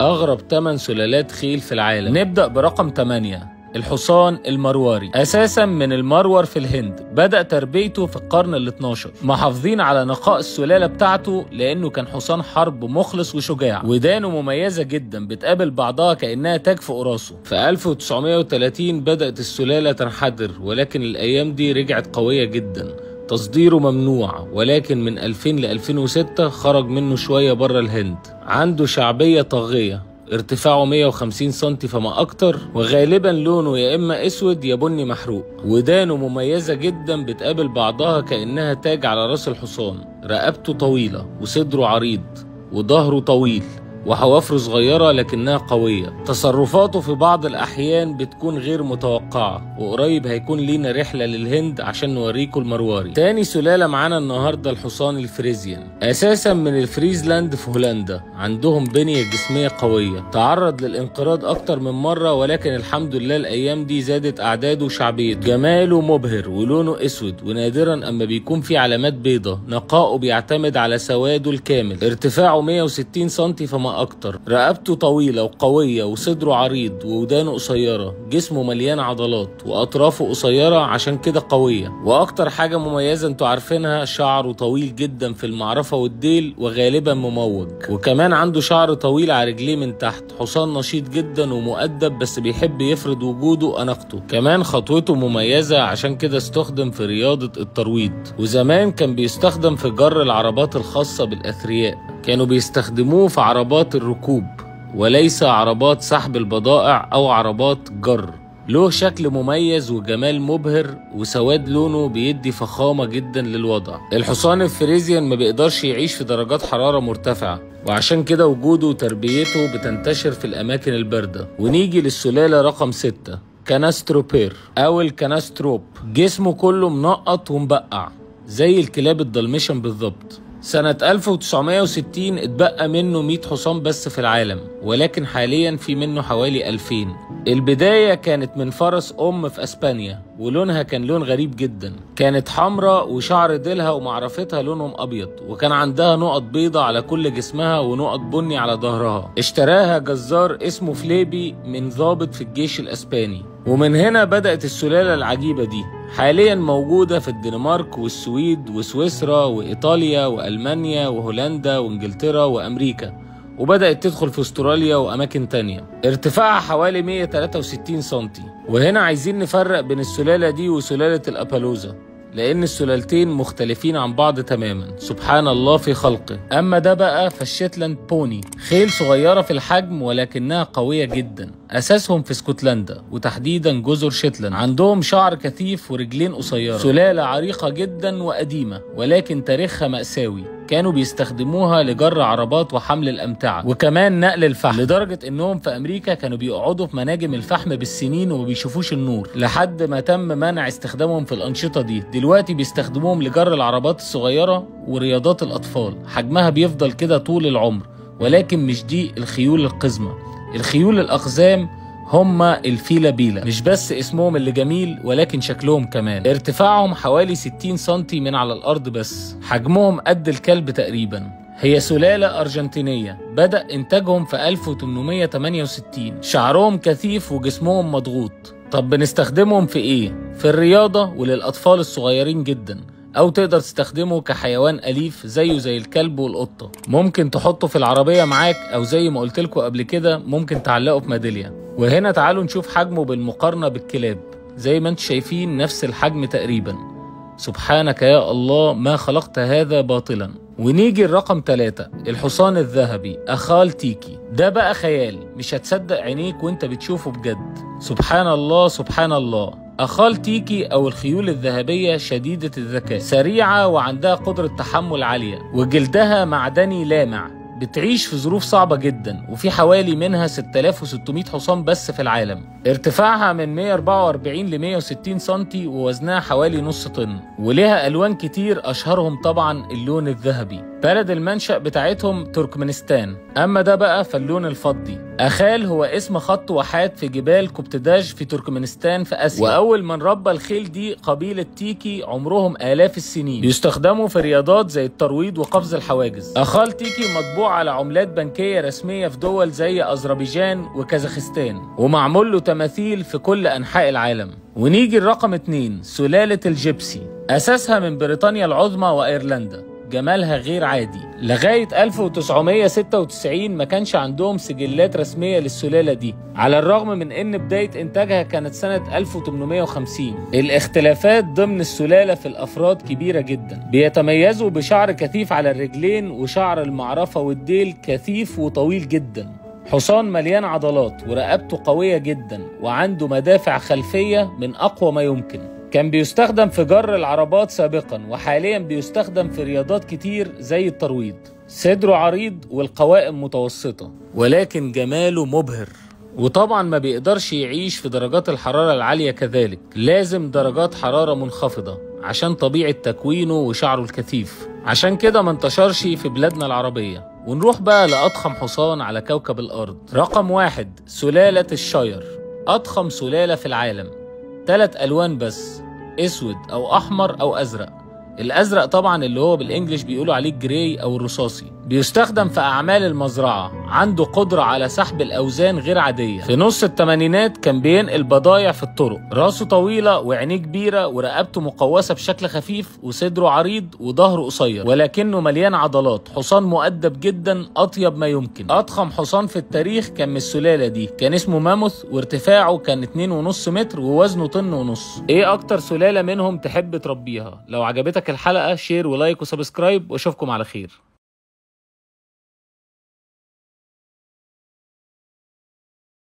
أغرب 8 سلالات خيل في العالم نبدأ برقم 8 الحصان المرواري اساسا من المرور في الهند بدا تربيته في القرن ال 12 محافظين على نقاء السلاله بتاعته لانه كان حصان حرب مخلص وشجاع ودانه مميزه جدا بتقابل بعضها كانها تاج في قراسه في 1930 بدات السلاله تنحدر ولكن الايام دي رجعت قويه جدا تصديره ممنوع ولكن من 2000 ل 2006 خرج منه شويه بره الهند عنده شعبيه طاغيه ارتفاعه 150 سم فما اكتر وغالبا لونه يا اما اسود يا بني محروق ودانه مميزه جدا بتقابل بعضها كانها تاج على راس الحصان رقبته طويله وصدره عريض وظهره طويل وحوافره صغيرة لكنها قوية تصرفاته في بعض الأحيان بتكون غير متوقعة وقريب هيكون لينا رحلة للهند عشان نوريكم المرواري تاني سلالة معانا النهاردة الحصان الفريزيان أساسا من الفريزلاند في هولندا عندهم بنية جسمية قوية تعرض للانقراض أكتر من مرة ولكن الحمد لله الأيام دي زادت أعداده وشعبيته جماله مبهر ولونه أسود ونادرا أما بيكون في علامات بيضة نقاؤه بيعتمد على سواده الكامل ارتفاعه 160 سم فما أكتر رقبته طويلة وقوية وصدره عريض وودانه قصيرة جسمه مليان عضلات وأطرافه قصيرة عشان كده قوية وأكتر حاجة مميزة انتوا عارفينها شعره طويل جدا في المعرفة والديل وغالبا مموج وكمان عنده شعر طويل على رجليه من تحت حصان نشيط جدا ومؤدب بس بيحب يفرض وجوده وأناقته كمان خطوته مميزة عشان كده استخدم في رياضة الترويض وزمان كان بيستخدم في جر العربات الخاصة بالأثرياء كانوا بيستخدموه في عربات الركوب وليس عربات سحب البضائع أو عربات جر له شكل مميز وجمال مبهر وسواد لونه بيدي فخامة جدا للوضع الحصان الفريزيان ما بيقدرش يعيش في درجات حرارة مرتفعة وعشان كده وجوده وتربيته بتنتشر في الأماكن الباردة ونيجي للسلالة رقم 6 كاناستروبير أو الكاناستروب جسمه كله منقط ومبقع زي الكلاب الدلمشن بالظبط سنة 1960 اتبقى منه 100 حصان بس في العالم ولكن حاليا في منه حوالي 2000 البداية كانت من فرس أم في أسبانيا ولونها كان لون غريب جدا كانت حمراء وشعر ديلها ومعرفتها لونهم أبيض وكان عندها نقط بيضة على كل جسمها ونقط بني على ظهرها اشتراها جزار اسمه فليبي من ضابط في الجيش الأسباني ومن هنا بدأت السلالة العجيبة دي حاليا موجودة في الدنمارك والسويد وسويسرا وإيطاليا وألمانيا وهولندا وإنجلترا وأمريكا وبدأت تدخل في استراليا وأماكن تانية ارتفاعها حوالي 163 سنتي وهنا عايزين نفرق بين السلالة دي وسلالة الأبالوزا لأن السلالتين مختلفين عن بعض تماما سبحان الله في خلقه أما ده بقى فالشيتلاند بوني خيل صغيرة في الحجم ولكنها قوية جدا أساسهم في اسكتلندا وتحديدا جزر شيتلاند عندهم شعر كثيف ورجلين قصيرة سلالة عريقة جدا وقديمة ولكن تاريخها مأساوي كانوا بيستخدموها لجر عربات وحمل الأمتعة وكمان نقل الفحم لدرجة إنهم في أمريكا كانوا بيقعدوا في مناجم الفحم بالسنين وما بيشوفوش النور لحد ما تم منع استخدامهم في الأنشطة دي دلوقتي بيستخدموهم لجر العربات الصغيرة ورياضات الأطفال حجمها بيفضل كده طول العمر ولكن مش دي الخيول القزمة الخيول الأقزام هما الفيلا بيلا مش بس اسمهم اللي جميل ولكن شكلهم كمان ارتفاعهم حوالي 60 سنتي من على الأرض بس حجمهم قد الكلب تقريبا هي سلالة أرجنتينية بدأ إنتاجهم في 1868 شعرهم كثيف وجسمهم مضغوط طب بنستخدمهم في إيه؟ في الرياضة وللأطفال الصغيرين جدا أو تقدر تستخدمه كحيوان أليف زيه زي الكلب والقطة ممكن تحطه في العربية معاك أو زي ما قلت لكم قبل كده ممكن تعلقه في ميدالية وهنا تعالوا نشوف حجمه بالمقارنة بالكلاب زي ما انتم شايفين نفس الحجم تقريبا سبحانك يا الله ما خلقت هذا باطلا ونيجي الرقم ثلاثة الحصان الذهبي أخال تيكي ده بقى خيال مش هتصدق عينيك وانت بتشوفه بجد سبحان الله سبحان الله أخال تيكي أو الخيول الذهبية شديدة الذكاء سريعة وعندها قدرة تحمل عالية وجلدها معدني لامع بتعيش في ظروف صعبة جدا وفي حوالي منها 6600 حصان بس في العالم ارتفاعها من 144 ل 160 سنتي ووزنها حوالي نص طن وليها ألوان كتير أشهرهم طبعا اللون الذهبي بلد المنشأ بتاعتهم تركمانستان أما ده بقى فاللون الفضي أخال هو اسم خط واحات في جبال كوبتداج في تركمانستان في آسيا وأول من ربى الخيل دي قبيلة تيكي عمرهم آلاف السنين بيستخدموا في رياضات زي الترويض وقفز الحواجز أخال تيكي مطبوع على عملات بنكية رسمية في دول زي أذربيجان وكازاخستان ومعمول له تماثيل في كل أنحاء العالم ونيجي الرقم اتنين سلالة الجيبسي أساسها من بريطانيا العظمى وأيرلندا جمالها غير عادي لغاية 1996 ما كانش عندهم سجلات رسمية للسلالة دي على الرغم من ان بداية انتاجها كانت سنة 1850 الاختلافات ضمن السلالة في الافراد كبيرة جدا بيتميزوا بشعر كثيف على الرجلين وشعر المعرفة والديل كثيف وطويل جدا حصان مليان عضلات ورقبته قوية جدا وعنده مدافع خلفية من أقوى ما يمكن كان بيستخدم في جر العربات سابقا وحاليا بيستخدم في رياضات كتير زي الترويض صدره عريض والقوائم متوسطة ولكن جماله مبهر وطبعا ما بيقدرش يعيش في درجات الحرارة العالية كذلك لازم درجات حرارة منخفضة عشان طبيعة تكوينه وشعره الكثيف عشان كده ما انتشرش في بلادنا العربية ونروح بقى لأضخم حصان على كوكب الأرض رقم واحد سلالة الشاير أضخم سلالة في العالم تلات ألوان بس اسود او احمر او ازرق الازرق طبعا اللي هو بالانجلش بيقولوا عليه جراي او الرصاصي بيستخدم في اعمال المزرعه عنده قدره على سحب الاوزان غير عاديه في نص الثمانينات كان بينقل بضايع في الطرق راسه طويله وعينيه كبيره ورقبته مقوسه بشكل خفيف وصدره عريض وظهره قصير ولكنه مليان عضلات حصان مؤدب جدا اطيب ما يمكن اضخم حصان في التاريخ كان من السلاله دي كان اسمه ماموث وارتفاعه كان 2.5 متر ووزنه طن ونص ايه اكتر سلاله منهم تحب تربيها لو عجبتك الحلقه شير ولايك وسبسكرايب واشوفكم على خير